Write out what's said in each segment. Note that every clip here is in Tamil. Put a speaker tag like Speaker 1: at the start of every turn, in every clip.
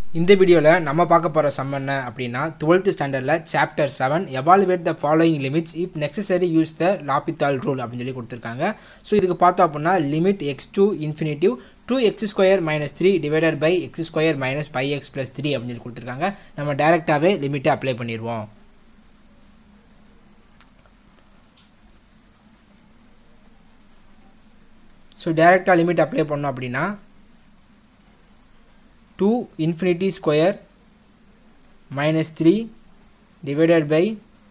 Speaker 1: இந்த வீடியோவில் நம்ம பார்க்க போகிற சம் என்ன அப்படின்னா டுவெல்த் ஸ்டாண்டர்டில் chapter seven evaluate the following limits if necessary use the L'Hopital rule அப்படின்னு சொல்லி கொடுத்துருக்காங்க ஸோ இதுக்கு பார்த்தோம் அப்படின்னா limit x to infinity two x square minus three divided by x square minus five x plus three அப்படின்னு சொல்லி கொடுத்துருக்காங்க நம்ம டேரெக்டாகவே லிமிட்டை அப்ளை பண்ணிடுவோம் ஸோ டேரெக்டாக லிமிட் அப்ளை பண்ணோம் அப்படின்னா two infinity square minus three divided by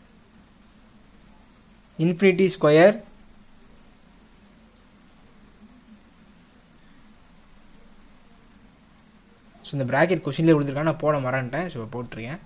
Speaker 1: infinity square so இந்த ப்ராக்கெட் கொஷின்லேயே கொடுத்துருக்காங்க நான் போட மறந்துட்டேன் ஸோ போட்டிருக்கேன்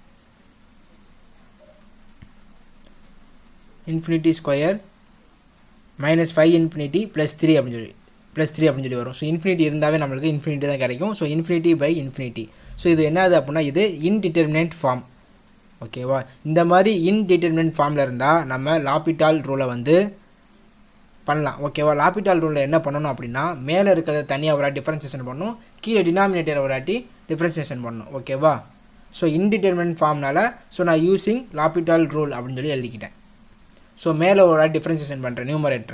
Speaker 1: infinity square minus five infinity plus three அப்படின்னு சொல்லி ப்ளஸ் த்ரீ அப்படின்னு சொல்லி வரும் ஸோ இன்ஃபினிட்டி இருந்தாவே நம்மளுக்கு இன்ஃபினிட்டி தான் கிடைக்கும் so infinity by infinity so இது என்னது அப்படின்னா இது இன்டிட்டர்மினன்ட் ஃபார்ம் ஓகேவா இந்த மாதிரி இன்டிட்டர்மினன்ட் ஃபார்மில் இருந்தால் நம்ம லாபிட்டால் ரூலை வந்து பண்ணலாம் ஓகேவா லாபிட்டால் ரூலில் என்ன பண்ணணும் அப்படின்னா மேலே இருக்கிறத தனியாக ஒரு டிஃப்ரென்சேஷன் பண்ணணும் கீழே டினாமினேட்டர் ஒரு வாட்டி டிஃப்ரென்சேஷன் பண்ணணும் ஓகேவா ஸோ இன்டிட்டர்மினன்ட் ஃபார்ம்னால ஸோ நான் யூஸிங் லாபிட்டால் ரூல் அப்படின்னு சொல்லி எழுதிக்கிட்டேன் ஸோ மேலே ஒரு வாட்டி டிஃப்ரென்சேஷன் பண்ணுறேன் நியூமரேட்டரை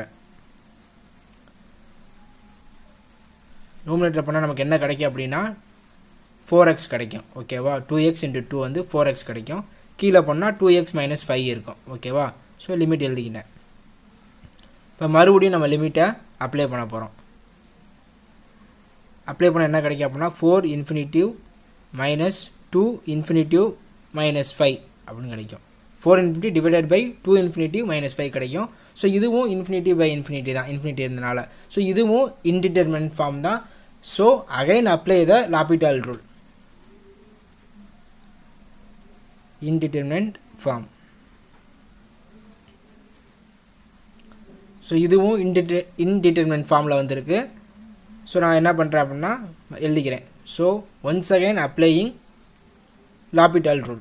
Speaker 1: நியூமரேட்டர் பண்ணால் நமக்கு என்ன கிடைக்கும் அப்படின்னா ஃபோர் எக்ஸ் கிடைக்கும் ஓகேவா டூ எக்ஸ் இன்ட்டு டூ வந்து ஃபோர் எக்ஸ் கிடைக்கும் கீழே பண்ணால் டூ எக்ஸ் மைனஸ் ஃபைவ் இருக்கும் ஓகேவா ஸோ லிமிட் எழுதிக்கிட்டேன் இப்போ மறுபடியும் நம்ம லிமிட்டை அப்ளை பண்ண போகிறோம் அப்ளை பண்ண என்ன கிடைக்கும் அப்படின்னா four infinity minus two infinity minus five அப்படின்னு கிடைக்கும் four infinity divided by two infinity minus five கிடைக்கும் ஸோ இதுவும் இன்ஃபினிட்டி பை இன்ஃபினிட்டி தான் இன்ஃபினிட்டி இருந்தனால ஸோ இதுவும் இன்டிட்டர்மெண்ட் ஃபார்ம் தான் so again apply the L'Hopital rule indeterminate form so இதுவும் இன்டிட்ட இன்டிட்டர்மெண்ட் ஃபார்மில் வந்திருக்கு ஸோ நான் என்ன பண்ணுறேன் அப்படின்னா எழுதிக்கிறேன் so once again applying L'Hopital rule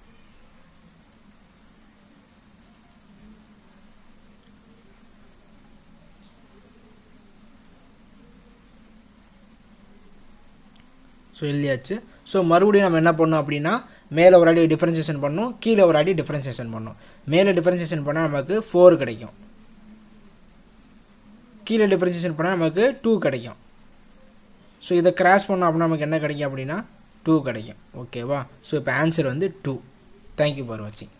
Speaker 1: so எழுதியாச்சு ஸோ மறுபடியும் நம்ம என்ன பண்ணோம் அப்படின்னா மேலே ஒரு அடி டிஃப்ரென்சியேஷன் பண்ணணும் கீழே ஒரு அடி டிஃப்ரென்சியேஷன் பண்ணணும் மேலே டிஃப்ரென்சியேஷன் பண்ணால் நமக்கு ஃபோர் கிடைக்கும் கீழே டிஃப்ரென்சியேஷன் பண்ணால் நமக்கு டூ கிடைக்கும் ஸோ இதை கிராஸ் பண்ணோம் அப்படின்னா நமக்கு என்ன கிடைக்கும் அப்படின்னா டூ கிடைக்கும் ஓகேவா ஸோ இப்போ ஆன்சர் வந்து டூ தேங்க்யூ ஃபார் வாட்சிங்